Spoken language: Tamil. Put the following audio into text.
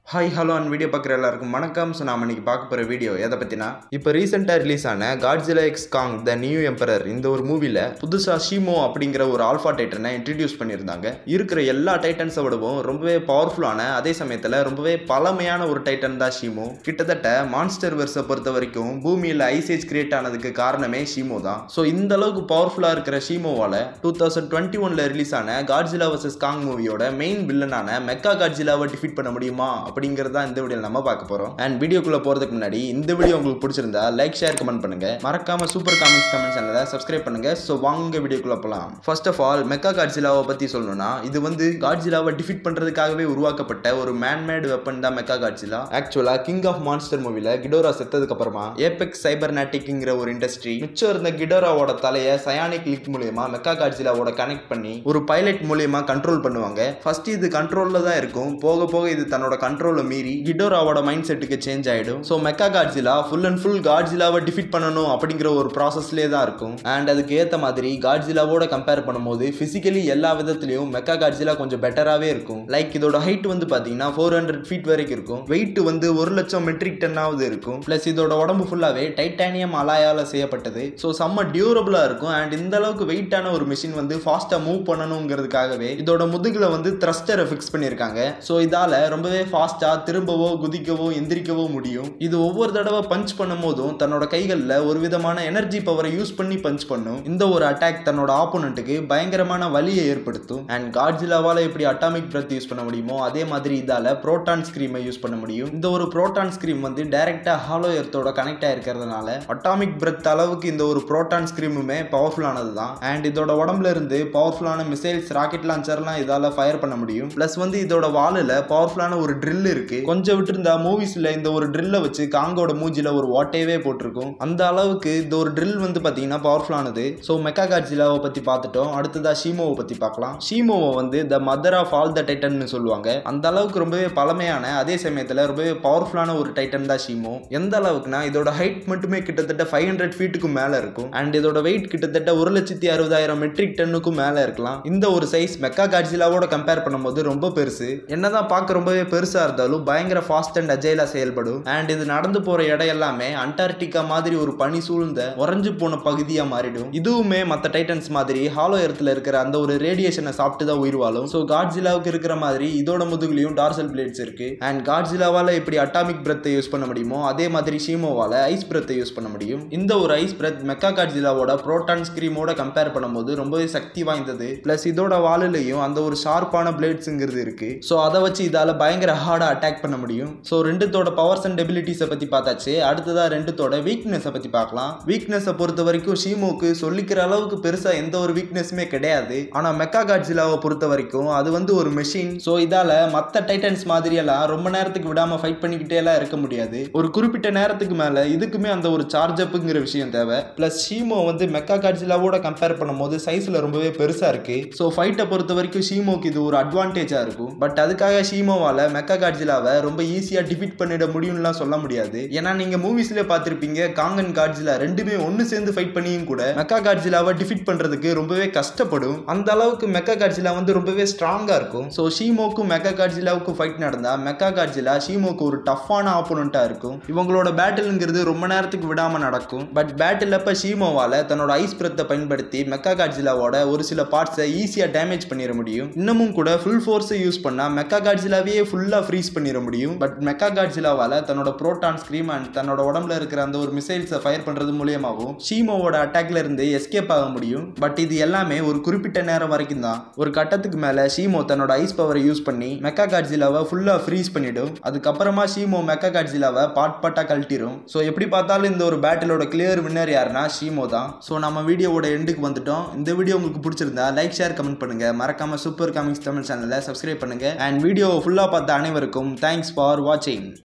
ஹாய் ஹலோ அண்ட் வீடியோ பார்க்குற எல்லாருக்கும் வணக்கம் ஸோ நாம இன்னைக்கு பார்க்க போகிற வீடியோ எதை பற்றினா இப்போ ரீசெண்டாக ரிலீஸ் ஆன Godzilla X Kong the new emperor இந்த ஒரு மூவியில் புதுசாக ஷீமோ அப்படிங்கிற ஒரு ஆல்ஃபா டைட்டனை இன்ட்ரடியூஸ் பண்ணியிருந்தாங்க இருக்கிற எல்லா டைட்டன்ஸை விடவும் ரொம்பவே பவர்ஃபுல்லான அதே சமயத்தில் ரொம்பவே பழமையான ஒரு டைட்டன் தான் ஷீமோ கிட்டத்தட்ட மான்ஸ்டர் வெர்ஸை பொறுத்த வரைக்கும் பூமியில் ஐசேஜ் கிரியேட் ஆனதுக்கு காரணமே ஷீமோ தான் ஸோ இந்த அளவுக்கு பவர்ஃபுல்லாக இருக்கிற ஷீமோவால் டூ தௌசண்ட் டுவெண்ட்டி ஒனில் ரிலீஸ் ஆன காட்ஜிலா வர்சஸ் காங் மூவியோட மெயின் வில்லனான மெக்கா காட்ஜிலாவை டிஃபீட் பண்ண முடியுமா அப்படிங்கிறது தான் இந்த வீடியோ நம்ம பார்க்க போறோம் அண்ட் வீடியோக்குள்ள போறதுக்கு முன்னாடி இந்த வீடியோ உங்களுக்கு பிடிச்சிருந்தா லைக் ஷேர் கமெண்ட் பண்ணுங்க மறக்காம சூப்பர் காமிக்ஸ் கமெண்ட் சேனலை சப்ஸ்கிரைப் பண்ணுங்க ஸோ வாங்க வீடியோக்குள்ள போலாம் ஃபர்ஸ்ட் ஆஃப் ஆல் மெக்கா காட்ஜிலாவை பத்தி சொல்லணும்னா இது வந்து காட்ஜிலாவை டிஃபீட் பண்றதுக்காகவே உருவாக்கப்பட்ட ஒரு மேன்மேட் வெப்பன் தான் மெக்கா காட்ஜிலா ஆக்சுவலா கிங் ஆஃப் மான்ஸ்டர் மூவில கிடோரா செத்ததுக்கு அப்புறமா ஏபெக்ஸ் சைபர் நாட்டிக்ங்கிற ஒரு இண்டஸ்ட்ரி மிச்சம் இருந்த கிடோராவோட தலையை சயானிக் லிக் மூலியமா மெக்கா காட்ஜிலாவோட கனெக்ட் பண்ணி ஒரு பைலட் மூலியமா கண்ட்ரோல் பண்ணுவாங்க ஃபர்ஸ்ட் இது கண்ட்ரோல்ல தான் இருக்கும் போக போக இது தன்னோட கண்ட்ரோலை மீறி கிடோராவோட மைண்ட் செட்டுக்கு சேஞ்ச் ஆயிடும் so Mecha Godzilla full and full காட்ஜிலாவை டிஃபீட் பண்ணணும் அப்படிங்கிற ஒரு ப்ராசஸ்லேயே தான் இருக்கும் அண்ட் அதுக்கு ஏற்ற மாதிரி காட்ஜிலாவோட கம்பேர் பண்ணும்போது ஃபிசிக்கலி எல்லா விதத்துலையும் மெக்கா காட்ஜிலா கொஞ்சம் பெட்டராகவே இருக்கும் லைக் இதோட ஹைட் வந்து பார்த்தீங்கன்னா ஃபோர் ஹண்ட்ரட் ஃபீட் வரைக்கும் இருக்கும் வெயிட் வந்து ஒரு லட்சம் மெட்ரிக் டன்னாவது இருக்கும் ப்ளஸ் இதோட உடம்பு ஃபுல்லாகவே டைட்டானியம் அலாயால் செய்யப்பட்டது ஸோ செம்ம டியூரபிளாக இருக்கும் அண்ட் இந்த அளவுக்கு வெயிட்டான ஒரு மிஷின் வந்து ஃபாஸ்ட்டாக மூவ் பண்ணணுங்கிறதுக்காகவே இதோட முதுகில் வந்து த்ரஸ்டரை ஃபிக்ஸ் பண்ணியிருக்காங்க ஸோ இதால் ரொம்பவே ஃபாஸ்ட்டாக திரும்பவோ குதிக்கவோ எந்திரிக்கவோ முடியும் இது ஒவ்வொரு தடவை பஞ்ச் பண்ணும் போதும் தன்னோட கைகளில் ஒரு விதமான எனர்ஜி பவரை யூஸ் பண்ணி பஞ்ச் பண்ணும் இந்த ஒரு அட்டாக் தன்னோட ஆப்போனண்ட்டுக்கு பயங்கரமான வலியை ஏற்படுத்தும் அண்ட் காட்ஜிலாவால் எப்படி அட்டாமிக் பிரத் யூஸ் பண்ண முடியுமோ அதே மாதிரி இதால் புரோட்டான் ஸ்க்ரீமை யூஸ் பண்ண முடியும் இந்த ஒரு புரோட்டான் ஸ்க்ரீம் வந்து டைரக்டாக ஹாலோ எர்த்தோட கனெக்ட் ஆயிருக்கிறதுனால அட்டாமிக் பிரெத் அளவுக்கு இந்த ஒரு புரோட்டான் ஸ்க்ரீமுமே பவர்ஃபுல்லானது தான் அண்ட் இதோட உடம்புல இருந்து பவர்ஃபுல்லான மிசைல்ஸ் ராக்கெட் லான்ச்சர்லாம் இதால் ஃபயர் பண்ண முடியும் ப்ளஸ் வந்து இதோட வாலில் பவர்ஃபுல்லான ஒரு ட்ரில் இருக்கு கொஞ்சம் விட்டுருந்தா மூவிஸில் இந்த ஒரு ட்ரில்லை வச்சு காங்கோட மூஞ்சில ஒரு ஓட்டையவே போட்டிருக்கும் அந்த அளவுக்கு இந்த ஒரு ட்ரில் வந்து பார்த்தீங்கன்னா பவர்ஃபுல்லானது ஸோ மெக்கா காட்ஜிலாவை பற்றி பார்த்துட்டோம் அடுத்ததா ஷீமோவை பற்றி பார்க்கலாம் ஷீமோவை வந்து the mother of all the டைட்டன்னு சொல்லுவாங்க அந்த அளவுக்கு ரொம்பவே பழமையான அதே சமயத்தில் ரொம்பவே பவர்ஃபுல்லான ஒரு டைட்டன் தான் ஷீமோ எந்த அளவுக்குனா இதோட ஹைட் மட்டுமே கிட்டத்தட்ட ஃபைவ் ஹண்ட்ரட் ஃபீட்டுக்கு மேலே இருக்கும் அண்ட் இதோட வெயிட் கிட்டத்தட்ட ஒரு லட்சத்தி அறுபதாயிரம் மெட்ரிக் டன்னுக்கும் மேலே இருக்கலாம் இந்த ஒரு சைஸ் மெக்கா காட்ஜிலாவோட கம்பேர் பண்ணும்போது ரொம்ப பெருசு என்னதான் பார்க்க ரொம்பவே பெருசாக இருந்தாலும் பயங்கர ஃபாஸ்ட் அண்ட் அஜைலாக செயல்படும் அண்ட் இது நடந்து போகிற இடம் எல்லாமே அண்டார்டிகா மாதிரி ஒரு பனி சூழ்ந்த உறைஞ்சு போன பகுதியாக மாறிடும் இதுவுமே மற்ற டைட்டன்ஸ் மாதிரி ஹாலோ எர்த்தில் இருக்கிற அந்த ஒரு ரேடியேஷனை சாப்பிட்டு தான் உயிர் வாழும் ஸோ காட்ஜிலாவுக்கு இருக்கிற மாதிரி இதோட முதுகுலையும் டார்சல் பிளேட்ஸ் இருக்கு அண்ட் காட்ஜிலாவால் எப்படி அட்டாமிக் பிரத்தை யூஸ் பண்ண முடியுமோ அதே மாதிரி ஷீமோவால் ஐஸ் பிரத்தை யூஸ் பண்ண முடியும் இந்த ஒரு ஐஸ் பிரத் மெக்கா காட்ஜிலாவோட புரோட்டான் ஸ்கிரீமோட கம்பேர் பண்ணும்போது ரொம்பவே சக்தி வாய்ந்தது ப்ளஸ் இதோட வாலிலையும் அந்த ஒரு ஷார்ப்பான பிளேட்ஸுங்கிறது இருக்கு ஸோ அதை வச்சு இதால் பயங்கர ஹார்டாக அட்டாக் பண்ண முடியும் ஸோ ரெண்டுத்தோட பவர்ஸ் அண்ட் எபிலிட்டிஸை பற்றி பார்த்தாச்சு அடுத்ததாக ரெண்டுத்தோட வீக்னஸை பற்றி பார்க்கலாம் வீக்னஸை பொறுத்த வரைக்கும் ஷீமோக்கு சொல்லிக்கிற அளவுக்கு பெருசாக எந்த ஒரு வீக்னஸுமே கிடையாது ஆனால் மெக்கா காட்ஜிலாவை பொறுத்த வரைக்கும் அது வந்து ஒரு மெஷின் ஸோ இதால் மற்ற டைட்டன்ஸ் மாதிரியெல்லாம் ரொம்ப நேரத்துக்கு விடாமல் ஃபைட் பண்ணிக்கிட்டே எல்லாம் இருக்க முடியாது ஒரு குறிப்பிட்ட நேரத்துக்கு மேலே இதுக்குமே அந்த ஒரு சார்ஜ் அப்புங்கிற விஷயம் தேவை ப்ளஸ் ஷீமோ வந்து மெக்கா காட்ஜிலாவோட கம்பேர் பண்ணும்போது சைஸில் ரொம்பவே பெருசாக இருக்கு ஸோ ஃபைட்டை பொறுத்த வரைக்கும் ஷீமோக்கு இது ஒரு அட்வான்டேஜாக இருக்கும் பட் அதுக்காக ஷீமோவால் மெக்கா காட்ஜிலாவை ரொம்ப ஈஸியாக டிஃபிட் பண்ணிட முடியும்லாம் சொல்ல முடியாது ஏன்னா நீங்கள் மூவிஸ்லேயே பார்த்துருப்பீங்க காங்கன் காட்ஜிலா ரெண்டுமே ஒன்று சேர்ந்து ஃபைட் பண்ணியும் கூட மெக்கா காட்ஜிலாவை டிஃபிட் பண்ணுறதுக்கு ரொம்பவே கஷ்டப்படும் அந்த அளவுக்கு மெக்கா காட்ஜிலா வந்து ரொம்பவே ஸ்ட்ராங்காக இருக்கும் ஸோ ஷீமோக்கும் மெக்கா காட்ஜிலாவுக்கும் ஃபைட் நடந்தால் மெக்கா காட்ஜிலா ஷீமோக்கு ஒரு டஃப்பான ஆப்போனண்ட்டாக இருக்கும் இவங்களோட பேட்டிலுங்கிறது ரொம்ப நேரத்துக்கு விடாமல் நடக்கும் பட் பேட்டில் அப்போ ஷீமோவால் தன்னோட ஐஸ் பிரத்தை பயன்படுத்தி மெக்கா காட்ஜிலாவோட ஒரு சில பார்ட்ஸை ஈஸியாக டேமேஜ் பண்ணிட முடியும் இன்னமும் கூட ஃபுல் ஃபோர்ஸை யூஸ் பண்ணால் மெக்கா காட்ஜிலாவே ஃபுல்லாக ஃப்ரீஸ் பண்ணிட முடியும் பட் மெக்கா காட்ஜிலாவால் தன்னோட புரோட்டான் ஸ்க்ரீம் அண்ட் தன்னோட உடம்புல இருக்கிற அந்த ஒரு மிசைல்ஸை ஃபயர் பண்ணுறது மூலியமாகவும் ஷீமோவோட அட்டாக்ல இருந்து எஸ்கேப் ஆக முடியும் பட் இது எல்லாமே ஒரு குறிப்பிட்ட நேரம் வரைக்கும் தான் ஒரு கட்டத்துக்கு மேலே ஷீமோ தன்னோட ஐஸ் பவரை யூஸ் பண்ணி மெக்கா காட்ஜிலாவை ஃபுல்லாக ஃப்ரீஸ் பண்ணிடும் அதுக்கப்புறமா ஷீமோ மெக்கா காட்ஜிலாவை பாட் பாட்டாக கழட்டிடும் ஸோ எப்படி பார்த்தாலும் இந்த ஒரு பேட்டிலோட கிளியர் வின்னர் யாருன்னா ஷீமோ தான் ஸோ நம்ம வீடியோவோட எண்டுக்கு வந்துட்டோம் இந்த வீடியோ உங்களுக்கு பிடிச்சிருந்தா லைக் ஷேர் கமெண்ட் பண்ணுங்க மறக்காம சூப்பர் காமிக்ஸ் தமிழ் சேனலை சப்ஸ்கிரைப் பண்ணுங்க அண்ட் வீடியோ ஃபுல்லாக பார்த்த அனைவருக்கும் தேங்க்ஸ் ஃபார் வாட்சிங்